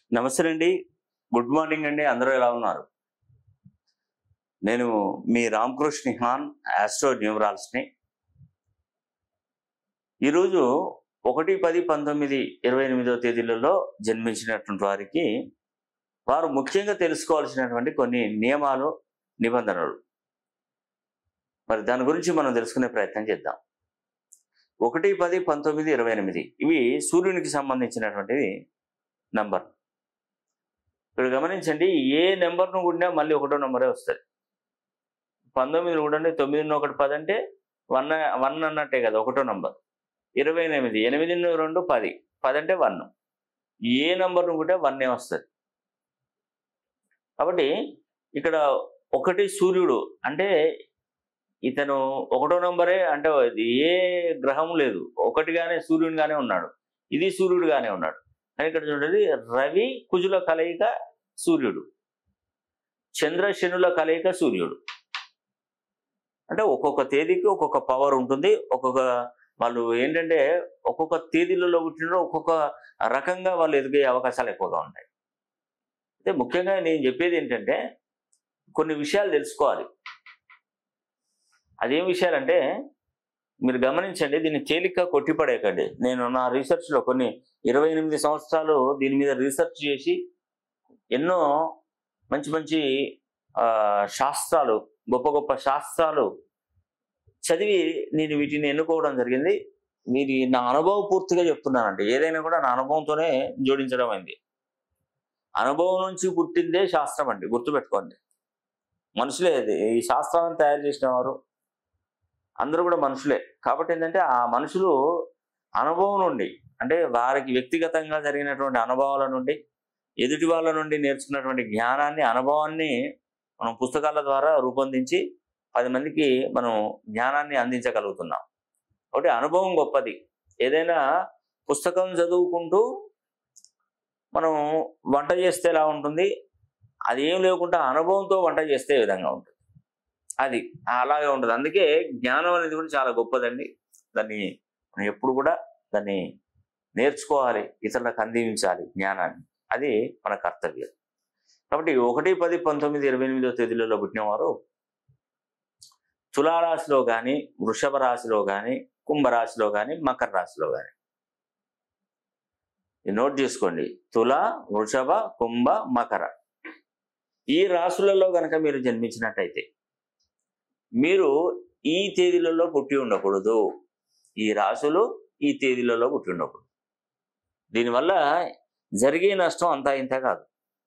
నమస్తే అండి good morning అండి అందరూ ఎలా ఉన్నారు నేను మీ రామకృష్ణ హాన్ ఆస్ట్రో న్యూమరాల్స్ని ఈరోజు ఒకటి పది పంతొమ్మిది ఇరవై ఎనిమిదో తేదీలలో జన్మించినటువంటి వారికి వారు ముఖ్యంగా తెలుసుకోవాల్సినటువంటి కొన్ని నియమాలు నిబంధనలు మరి దాని గురించి మనం తెలుసుకునే ప్రయత్నం చేద్దాం ఒకటి పది పంతొమ్మిది ఇరవై ఎనిమిది ఇవి సూర్యునికి సంబంధించినటువంటివి నంబర్ ఇక్కడ గమనించండి ఏ నెంబర్ను కూడినా మళ్ళీ ఒకటో నెంబరే వస్తుంది పంతొమ్మిది కూడా తొమ్మిది ఒకటి పది అంటే వన్ వన్ అన్నట్టే కదా ఒకటో నంబర్ ఇరవై ఎనిమిది ఎనిమిది రెండు పది పది అంటే వన్ ఏ నెంబర్ను కూడా వన్నే వస్తుంది కాబట్టి ఇక్కడ ఒకటి సూర్యుడు అంటే ఇతను ఒకటో నంబరే అంటే ఇది ఏ గ్రహం లేదు ఒకటిగానే సూర్యునిగానే ఉన్నాడు ఇది సూర్యుడుగానే ఉన్నాడు కానీ ఇక్కడ చూడండి రవి కుజుల కలయిక సూర్యుడు చంద్ర శనుల కలయిక సూర్యుడు అంటే ఒక్కొక్క తేదీకి ఒక్కొక్క పవర్ ఉంటుంది ఒక్కొక్క వాళ్ళు ఏంటంటే ఒక్కొక్క తేదీలలో పుట్టిన ఒక్కొక్క రకంగా వాళ్ళు ఎదిగే అవకాశాలు ఎక్కువగా ఉంటాయి అయితే ముఖ్యంగా నేను చెప్పేది ఏంటంటే కొన్ని విషయాలు తెలుసుకోవాలి అదేం విషయాలంటే మీరు గమనించండి దీన్ని తేలిక కొట్టిపడేయకండి నేను నా రీసెర్చ్లో కొన్ని ఇరవై ఎనిమిది సంవత్సరాలు దీని మీద రీసెర్చ్ చేసి ఎన్నో మంచి మంచి ఆ, శాస్త్రాలు గొప్ప గొప్ప శాస్త్రాలు చదివి నేను వీటిని ఎన్నుకోవడం జరిగింది మీరు నా అనుభవం పూర్తిగా చెప్తున్నానండి ఏదైనా కూడా నా అనుభవంతోనే జోడించడం అయింది అనుభవం నుంచి పుట్టిందే శాస్త్రం అండి గుర్తుపెట్టుకోండి మనుషులే ఇది. ఈ శాస్త్రాలను తయారు చేసిన వారు అందరూ కూడా మనుషులే కాబట్టి ఏంటంటే ఆ మనుషులు అనుభవం నుండి అంటే వారికి వ్యక్తిగతంగా జరిగినటువంటి అనుభవాల నుండి ఎదుటి వాళ్ళ నుండి నేర్చుకున్నటువంటి జ్ఞానాన్ని అనుభవాన్ని మనం పుస్తకాల ద్వారా రూపొందించి పది మందికి మనం జ్ఞానాన్ని అందించగలుగుతున్నాం ఒకటి అనుభవం గొప్పది ఏదైనా పుస్తకం చదువుకుంటూ మనం వంట చేస్తే ఎలా ఉంటుంది అది ఏం లేకుండా అనుభవంతో వంట చేస్తే ఏ విధంగా ఉంటుంది అది అలాగే ఉంటుంది అందుకే జ్ఞానం అనేది కూడా చాలా గొప్పదండి దాన్ని మనం ఎప్పుడు కూడా దాన్ని నేర్చుకోవాలి ఇతరులకు అందించాలి జ్ఞానాన్ని అది మన కర్తవ్యం కాబట్టి ఒకటి పది పంతొమ్మిది ఇరవై ఎనిమిదో తేదీలలో పుట్టినవారు తులారాశిలో కానీ వృషభ రాశిలో కానీ కుంభరాశిలో కానీ మకర రాశిలో కానీ నోట్ చేసుకోండి తుల వృషభ కుంభ మకర ఈ రాశులలో కనుక మీరు జన్మించినట్టయితే మీరు ఈ తేదీలలో పుట్టి ఉండకూడదు ఈ రాశులు ఈ తేదీలలో పుట్టి ఉండకూడదు దీనివల్ల జరిగే నష్టం అంతా ఇంత కాదు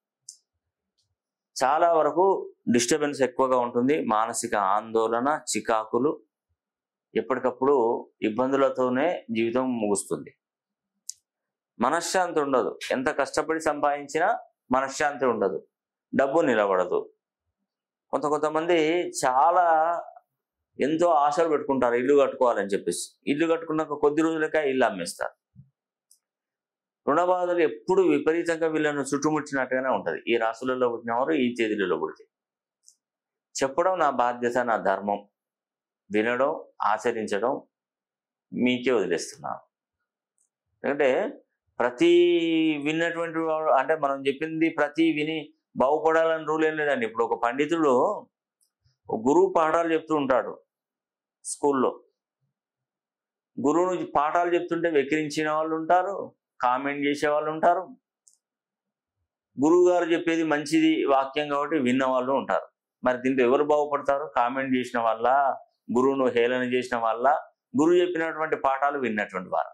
చాలా వరకు డిస్టర్బెన్స్ ఎక్కువగా ఉంటుంది మానసిక ఆందోళన చికాకులు ఎప్పటికప్పుడు ఇబ్బందులతోనే జీవితం ముగుస్తుంది మనశ్శాంతి ఉండదు ఎంత కష్టపడి సంపాదించినా మనశ్శాంతి ఉండదు డబ్బు నిలబడదు కొంత కొంతమంది చాలా ఎంతో ఆశలు పెట్టుకుంటారు ఇల్లు కట్టుకోవాలని చెప్పేసి ఇల్లు కట్టుకున్నాక కొద్ది రోజులకే ఇల్లు అమ్మేస్తారు రుణబాధలు ఎప్పుడు విపరీతంగా వీళ్ళను చుట్టుముట్టినట్టుగానే ఉంటది ఈ రాశులలో పుట్టినవారు ఈ తేదీలలో పుడితే చెప్పడం నా బాధ్యత నా ధర్మం వినడం ఆచరించడం మీకే వదిలేస్తున్నాను ఎందుకంటే ప్రతి విన్నటువంటి వాడు అంటే మనం చెప్పింది ప్రతి విని బాగుపడాలని రూల్ ఏం లేదండి ఇప్పుడు ఒక పండితుడు ఒక గురువు పాఠాలు చెప్తూ ఉంటాడు స్కూల్లో గురువును పాఠాలు చెప్తుంటే వెక్కిరించిన వాళ్ళు ఉంటారు కామెంట్ చేసే వాళ్ళు ఉంటారు గురువు గారు చెప్పేది మంచిది వాక్యం కాబట్టి విన్న వాళ్ళు ఉంటారు మరి దీంట్లో ఎవరు బాగుపడతారు కామెంట్ చేసిన వల్ల గురువును హేళన చేసిన వల్ల గురువు చెప్పినటువంటి పాఠాలు విన్నటువంటి వారు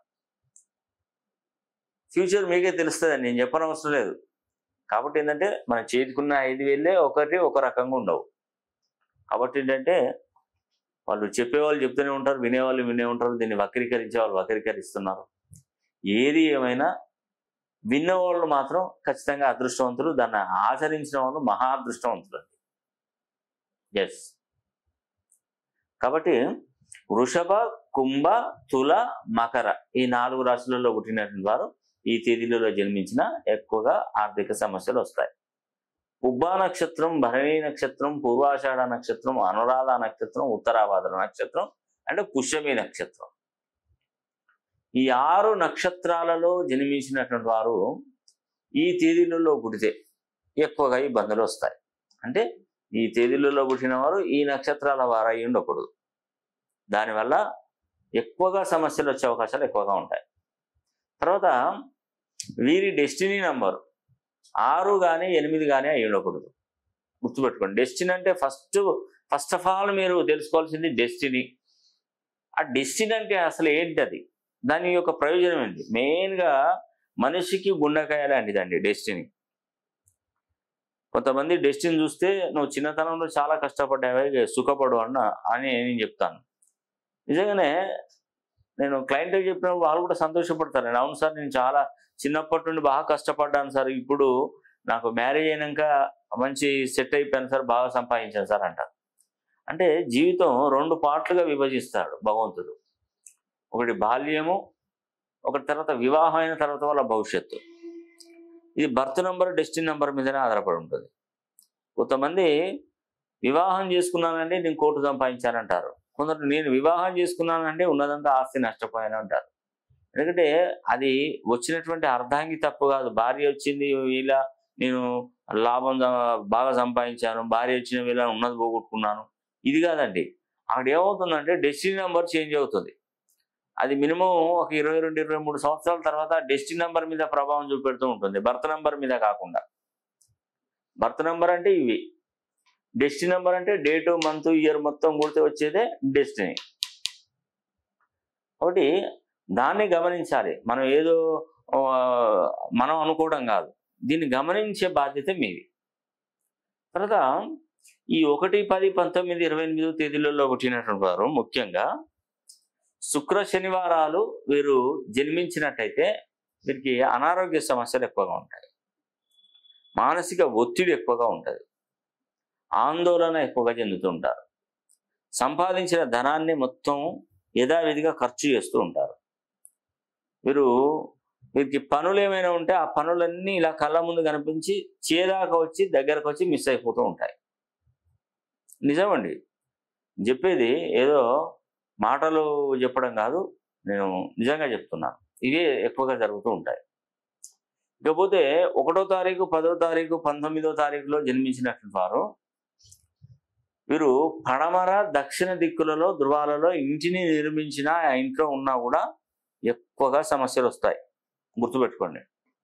ఫ్యూచర్ మీకే తెలుస్తుంది నేను చెప్పనవసరం లేదు కాబట్టి ఏంటంటే మనం చేతికున్న ఐదు వేలే ఒకటి ఒక రకంగా ఉండవు కాబట్టి ఏంటంటే వాళ్ళు చెప్పేవాళ్ళు చెప్తూనే ఉంటారు వినేవాళ్ళు వినే ఉంటారు దీన్ని వక్రీకరించే వాళ్ళు వక్రీకరిస్తున్నారు ఏది ఏమైనా విన్నవాళ్ళు మాత్రం ఖచ్చితంగా అదృష్టవంతులు దాన్ని ఆచరించిన వాళ్ళు మహా అదృష్టవంతులు ఎస్ కాబట్టి వృషభ కుంభ తుల మకర ఈ నాలుగు రాశులలో పుట్టినటువంటి వారు ఈ తేదీలలో జన్మించిన ఎక్కువగా ఆర్థిక సమస్యలు వస్తాయి ఉబ్బా నక్షత్రం భరణి నక్షత్రం పూర్వాషాఢ నక్షత్రం అనురాధ నక్షత్రం ఉత్తరాభాద్ర నక్షత్రం అంటే పుష్యమి నక్షత్రం ఈ ఆరు నక్షత్రాలలో జన్మించినటువంటి వారు ఈ తేదీలలో పుడితే ఎక్కువగా ఇబ్బందులు వస్తాయి అంటే ఈ తేదీలలో పుట్టిన వారు ఈ నక్షత్రాల వారు అయి ఉండకూడదు దానివల్ల ఎక్కువగా సమస్యలు వచ్చే అవకాశాలు ఎక్కువగా ఉంటాయి తర్వాత వీరి డెస్టినీ నంబర్ ఆరు కానీ ఎనిమిది కానీ అయి ఉండకూడదు గుర్తుపెట్టుకోండి డెస్టినీ అంటే ఫస్ట్ ఫస్ట్ ఆఫ్ ఆల్ మీరు తెలుసుకోవాల్సింది డెస్టినీ ఆ డెస్టినీ అంటే అసలు ఏంటి అది దాని యొక్క ప్రయోజనం ఏంటి మెయిన్గా మనిషికి గుండెకాయ లాంటిదండి డెస్టినీ కొంతమంది డెస్టినీ చూస్తే నువ్వు చిన్నతనంలో చాలా కష్టపడ్డావే సుఖపడు అన్న అని నేను చెప్తాను నిజంగానే నేను క్లయింట్కి చెప్పినప్పుడు వాళ్ళు కూడా సంతోషపడతారు అవును సార్ నేను చాలా చిన్నప్పటి నుండి బాగా కష్టపడ్డాను సార్ ఇప్పుడు నాకు మ్యారేజ్ అయినాక మంచి సెట్ అయిపోయాను సార్ బాగా సంపాదించాను సార్ అంటారు అంటే జీవితం రెండు పార్ట్లుగా విభజిస్తాడు భగవంతుడు ఒకటి బాల్యము ఒకటి తర్వాత వివాహం అయిన తర్వాత వాళ్ళ భవిష్యత్తు ఇది బర్త్ నెంబర్ డెస్టినీ నెంబర్ మీదనే ఆధారపడి ఉంటుంది కొంతమంది వివాహం చేసుకున్నానంటే నేను కోర్టు సంపాదించానంటారు కొందరు నేను వివాహం చేసుకున్నానంటే ఉన్నదంతా ఆస్తి నష్టపోయాను అంటారు ఎందుకంటే అది వచ్చినటువంటి అర్ధాంగి తప్పు కాదు భార్య వచ్చింది ఇలా నేను లాభం సం- బాగా సంపాదించాను భార్య వచ్చిన వేళ ఉన్నది పోగొట్టుకున్నాను ఇది కాదండి అక్కడ ఏమవుతుందంటే డెస్టినీ నెంబర్ చేంజ్ అవుతుంది అది మినిమం ఒక ఇరవై రెండు ఇరవై మూడు సంవత్సరాల తర్వాత డెస్టినీ నెంబర్ మీద ప్రభావం చూపెడుతూ ఉంటుంది బర్త్ నెంబర్ మీద కాకుండా బర్త్ నెంబర్ అంటే ఇవి డెస్టినీ నెంబర్ అంటే డేట్ మంత్ ఇయర్ మొత్తం కొడితే వచ్చేదే డెస్టినీ ఒకటి దాన్ని గమనించాలి మనం ఏదో ఆ, మనం అనుకోవడం కాదు దీన్ని గమనించే బాధ్యత మీది తర్వాత ఈ ఒకటి పది పంతొమ్మిది ఇరవై ఎనిమిదో తేదీలలో పుట్టినటువంటి వారు ముఖ్యంగా శుక్ర శనివారాలు వీరు జన్మించినట్టయితే వీరికి అనారోగ్య సమస్యలు ఎక్కువగా ఉంటాయి మానసిక ఒత్తిడి ఎక్కువగా ఉంటుంది ఆందోళన ఎక్కువగా చెందుతుంటారు సంపాదించిన ధనాన్ని మొత్తం యథావిధిగా ఖర్చు చేస్తూ ఉంటారు వీరు వీరికి పనులు ఏమైనా ఉంటే ఆ పనులన్నీ ఇలా కళ్ళ ముందు కనిపించి చేదాకా వచ్చి దగ్గరకు వచ్చి మిస్ అయిపోతూ ఉంటాయి నిజమండి చెప్పేది ఏదో మాటలు చెప్పడం కాదు నేను నిజంగా చెప్తున్నాను ఇవే ఎక్కువగా జరుగుతూ ఉంటాయి ఇకపోతే ఒకటో తారీఖు పదో తారీఖు పంతొమ్మిదో తారీఖులో జన్మించినటువంటి వారు వీరు పడమర దక్షిణ దిక్కులలో ధృవాలలో ఇంటిని నిర్మించిన ఆ ఇంట్లో ఉన్నా కూడా ఎక్కువగా సమస్యలు వస్తాయి గుర్తుపెట్టుకోండి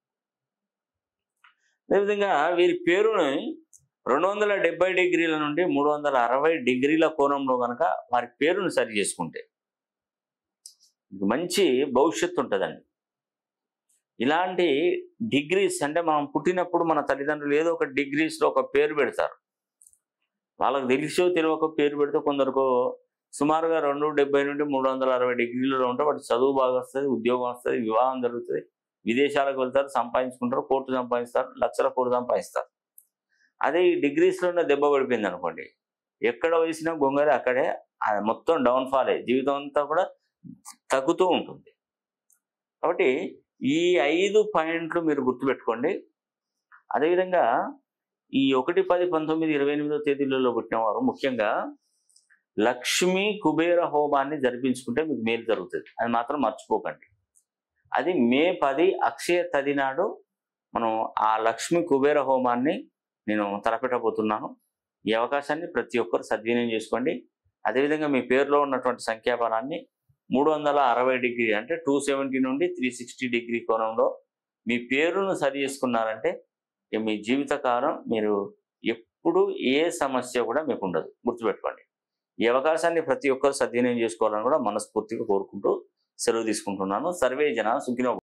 అదేవిధంగా వీరి పేరుని రెండు వందల డెబ్బై డిగ్రీల నుండి మూడు వందల అరవై డిగ్రీల కోణంలో కనుక వారి పేరును సరి చేసుకుంటే మీకు మంచి భవిష్యత్తు ఉంటుందండి ఇలాంటి డిగ్రీస్ అంటే మనం పుట్టినప్పుడు మన తల్లిదండ్రులు ఏదో ఒక డిగ్రీస్లో ఒక పేరు పెడతారు వాళ్ళకి తెలిసో తెలియక పేరు పెడితే కొందరికి సుమారుగా రెండు డెబ్బై నుండి మూడు వందల అరవై డిగ్రీలలో ఉంటే వాటి చదువు బాగా వస్తుంది ఉద్యోగం వస్తుంది వివాహం జరుగుతుంది విదేశాలకు వెళ్తారు సంపాదించుకుంటారు కోర్టు సంపాదిస్తారు లక్షల కోట్లు సంపాదిస్తారు అదే ఈ డిగ్రీస్లో ఉన్న దెబ్బ పడిపోయింది అనుకోండి ఎక్కడ వేసినా గొంగలి అక్కడే అది మొత్తం డౌన్ఫాలే జీవితం అంతా కూడా తగ్గుతూ ఉంటుంది కాబట్టి ఈ ఐదు పాయింట్లు మీరు గుర్తుపెట్టుకోండి అదేవిధంగా ఈ ఒకటి పది పంతొమ్మిది ఇరవై ఎనిమిదో తేదీలలో పుట్టిన వారు ముఖ్యంగా లక్ష్మీ కుబేర హోమాన్ని జరిపించుకుంటే మీకు మేలు జరుగుతుంది అది మాత్రం మర్చిపోకండి అది మే పది అక్షయ తది నాడు మనం ఆ లక్ష్మీ కుబేర హోమాన్ని నేను తలపెట్టబోతున్నాను ఈ అవకాశాన్ని ప్రతి ఒక్కరు సద్వినియోగం చేసుకోండి అదేవిధంగా మీ పేరులో ఉన్నటువంటి సంఖ్యాబలాన్ని మూడు వందల అరవై డిగ్రీ అంటే టూ సెవెంటీ నుండి త్రీ సిక్స్టీ డిగ్రీ కోణంలో మీ పేరును సరి చేసుకున్నారంటే ఇక మీ జీవితకాలం మీరు ఎప్పుడు ఏ సమస్య కూడా మీకు ఉండదు గుర్తుపెట్టుకోండి ఈ అవకాశాన్ని ప్రతి ఒక్కరు సద్వినియోగం చేసుకోవాలని కూడా మనస్ఫూర్తిగా కోరుకుంటూ సెలవు తీసుకుంటున్నాను సర్వే జన సుఖినో